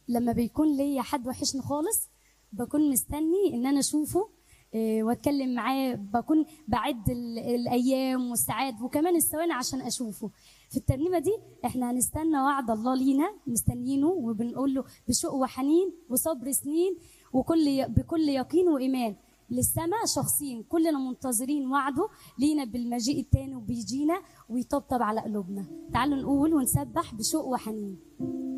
لما بيكون ليا حد وحشني خالص بكون مستني ان انا اشوفه إيه، واتكلم معاه بكون بعد ال- الايام والساعات وكمان الثواني عشان اشوفه في الترنيمه دي احنا هنستنى وعد الله لينا مستنيينه وبنقول له بشوق وحنين وصبر سنين وكل بكل يقين وايمان للسماء شخصين كلنا منتظرين وعده لينا بالمجيء التاني وبيجينا ويطبطب على قلوبنا تعالوا نقول ونسبح بشوق وحنين